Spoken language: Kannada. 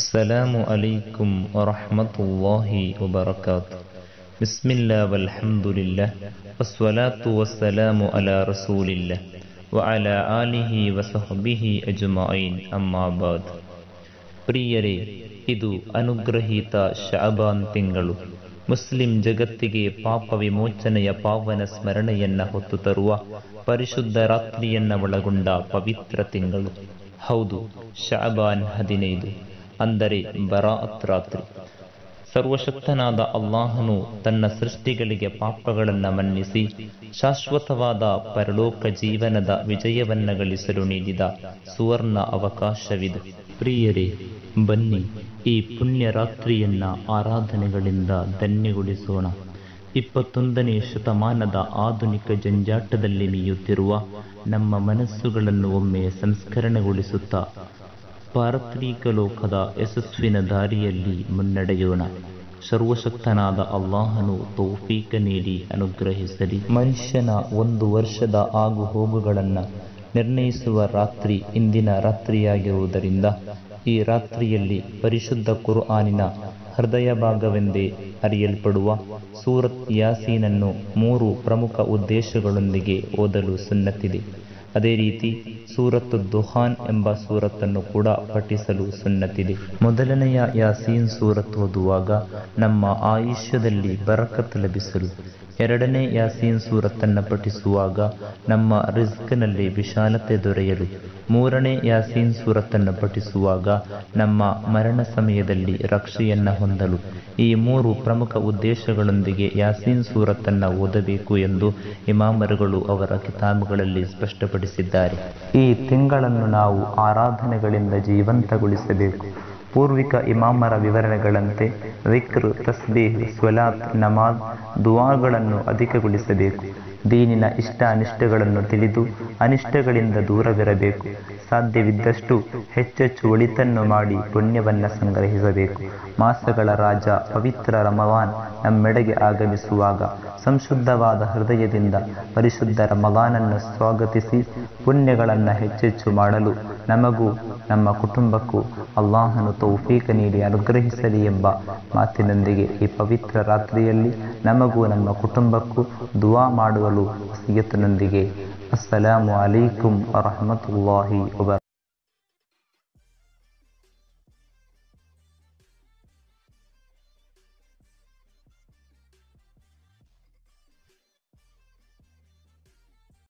السلام عليكم ورحمة الله وبركاته بسم الله والحمد لله والصلاة والسلام على رسول الله وعلى آله وصحبه أجمعين أما بعد ಪ್ರಿಯರೇ ಇದು ಅನುಗ್ರಹೀತ ಶಅಬಾನ್ ತಿಂಗಳು ಮುಸ್ಲಿಂ ಜಗತ್ತಿಗೆ ಪಾಪ ವಿಮೋಚನೆಯ ಪಾವನ ಸ್ಮರಣೆಯನ್ನ ಹೊತ್ತು ತರುವ ಪರಿಶುದ್ಧ ರಾತ್ರಿಯನ್ನ ಒಳಗೊಂಡ ಪವಿತ್ರ ತಿಂಗಳು ಹೌದು ಶಅಬಾನ್ ಹದಿನೈದು ಅಂದರೆ ಬರಾಅತ್ ರಾತ್ರಿ ಸರ್ವಶಕ್ತನಾದ ಅಲ್ಲಾಹನು ತನ್ನ ಸೃಷ್ಟಿಗಳಿಗೆ ಪಾಪಗಳನ್ನ ಮನ್ನಿಸಿ ಶಾಶ್ವತವಾದ ಪರಲೋಕ ಜೀವನದ ವಿಜಯವನ್ನ ಗಳಿಸಲು ನೀಡಿದ ಸುವರ್ಣ ಅವಕಾಶವಿದೆ ಪ್ರಿಯರೇ ಬನ್ನಿ ಈ ಪುಣ್ಯ ರಾತ್ರಿಯನ್ನ ಆರಾಧನೆಗಳಿಂದ ಧನ್ಯಗೊಳಿಸೋಣ ಇಪ್ಪತ್ತೊಂದನೇ ಶತಮಾನದ ಆಧುನಿಕ ಜಂಜಾಟದಲ್ಲಿ ಮೀಯುತ್ತಿರುವ ನಮ್ಮ ಮನಸ್ಸುಗಳನ್ನು ಒಮ್ಮೆ ಸಂಸ್ಕರಣೆಗೊಳಿಸುತ್ತಾ ಪಾರತ್ರಿಕ ಲೋಕದ ಯಶಸ್ವಿನ ದಾರಿಯಲ್ಲಿ ಮುನ್ನಡೆಯೋಣ ಸರ್ವಶಕ್ತನಾದ ಅಲ್ಲಾಹನು ತೌಫೀಕ ನೀಡಿ ಅನುಗ್ರಹಿಸಲಿ ಮನುಷ್ಯನ ಒಂದು ವರ್ಷದ ಆಗು ಹೋಗುಗಳನ್ನು ನಿರ್ಣಯಿಸುವ ರಾತ್ರಿ ಇಂದಿನ ರಾತ್ರಿಯಾಗಿರುವುದರಿಂದ ಈ ರಾತ್ರಿಯಲ್ಲಿ ಪರಿಶುದ್ಧ ಕುರ್ಆನಿನ ಹೃದಯ ಭಾಗವೆಂದೇ ಅರಿಯಲ್ಪಡುವ ಸೂರತ್ ಯಾಸೀನನ್ನು ಮೂರು ಪ್ರಮುಖ ಉದ್ದೇಶಗಳೊಂದಿಗೆ ಓದಲು ಸುನ್ನತಿದೆ ಅದೇ ರೀತಿ ಸೂರತ್ ದುಹಾನ್ ಎಂಬ ಸೂರತ್ತನ್ನು ಕೂಡ ಪಠಿಸಲು ಸುನ್ನತಿದೆ ಮೊದಲನೆಯ ಯಾಸೀನ್ ಸೂರತ್ ಓದುವಾಗ ನಮ್ಮ ಆಯುಷ್ಯದಲ್ಲಿ ಬರಕತ್ ಲಭಿಸಲು ಎರಡನೇ ಯಾಸೀನ್ ಸೂರತ್ತನ್ನು ಪಠಿಸುವಾಗ ನಮ್ಮ ರಿಸ್ಕ್ನಲ್ಲಿ ವಿಶಾಲತೆ ದೊರೆಯಲು ಮೂರನೇ ಯಾಸೀನ್ ಸೂರತ್ತನ್ನು ಪಠಿಸುವಾಗ ನಮ್ಮ ಮರಣ ಸಮಯದಲ್ಲಿ ರಕ್ಷೆಯನ್ನ ಹೊಂದಲು ಈ ಮೂರು ಪ್ರಮುಖ ಉದ್ದೇಶಗಳೊಂದಿಗೆ ಯಾಸೀನ್ ಸೂರತ್ತನ್ನು ಓದಬೇಕು ಎಂದು ಇಮಾಮರುಗಳು ಅವರ ಕಿತಾಬುಗಳಲ್ಲಿ ಸ್ಪಷ್ಟಪಡಿಸಿದ್ದಾರೆ ಈ ತಿಂಗಳನ್ನು ನಾವು ಆರಾಧನೆಗಳಿಂದ ಜೀವಂತಗೊಳಿಸಬೇಕು ಪೂರ್ವಿಕ ಇಮಾಮರ ವಿವರಣೆಗಳಂತೆ ವಿಕ್ರ್ ತಸ್ಬೀಹ್ ಸ್ವಲಾತ್ ನಮಾಜ್ ದುವಾಗಳನ್ನು ಅಧಿಕಗೊಳಿಸಬೇಕು ದೀನಿನ ಇಷ್ಟ ಅನಿಷ್ಟಗಳನ್ನು ತಿಳಿದು ಅನಿಷ್ಟಗಳಿಂದ ದೂರವಿರಬೇಕು ಸಾಧ್ಯವಿದ್ದಷ್ಟು ಹೆಚ್ಚೆಚ್ಚು ಒಳಿತನ್ನು ಮಾಡಿ ಪುಣ್ಯವನ್ನ ಸಂಗ್ರಹಿಸಬೇಕು ಮಾಸಗಳ ರಾಜ ಪವಿತ್ರ ರಮವಾನ್ ನಮ್ಮೆಡೆಗೆ ಆಗಮಿಸುವಾಗ ಸಂಶುದ್ಧವಾದ ಹೃದಯದಿಂದ ಪರಿಶುದ್ಧ ರಮವಾನನ್ನು ಸ್ವಾಗತಿಸಿ ಪುಣ್ಯಗಳನ್ನು ಹೆಚ್ಚೆಚ್ಚು ಮಾಡಲು ನಮಗೂ ನಮ್ಮ ಕುಟುಂಬಕ್ಕೂ ಅಲ್ಲಾಹನು ತೌಫೀಕ ನೀಡಿ ಅನುಗ್ರಹಿಸಲಿ ಎಂಬ ಮಾತಿನೊಂದಿಗೆ ಈ ಪವಿತ್ರ ರಾತ್ರಿಯಲ್ಲಿ ನಮಗೂ ನಮ್ಮ ಕುಟುಂಬಕ್ಕೂ ದುವಾ ಮಾಡುವಲು ವಸಿಯತ್ತಿನೊಂದಿಗೆ ಅಸ್ಸಲಾಮು ಅಲೈಕುಂ ವರಹಮತುಲ್ಲಾಹಿ ವಬರ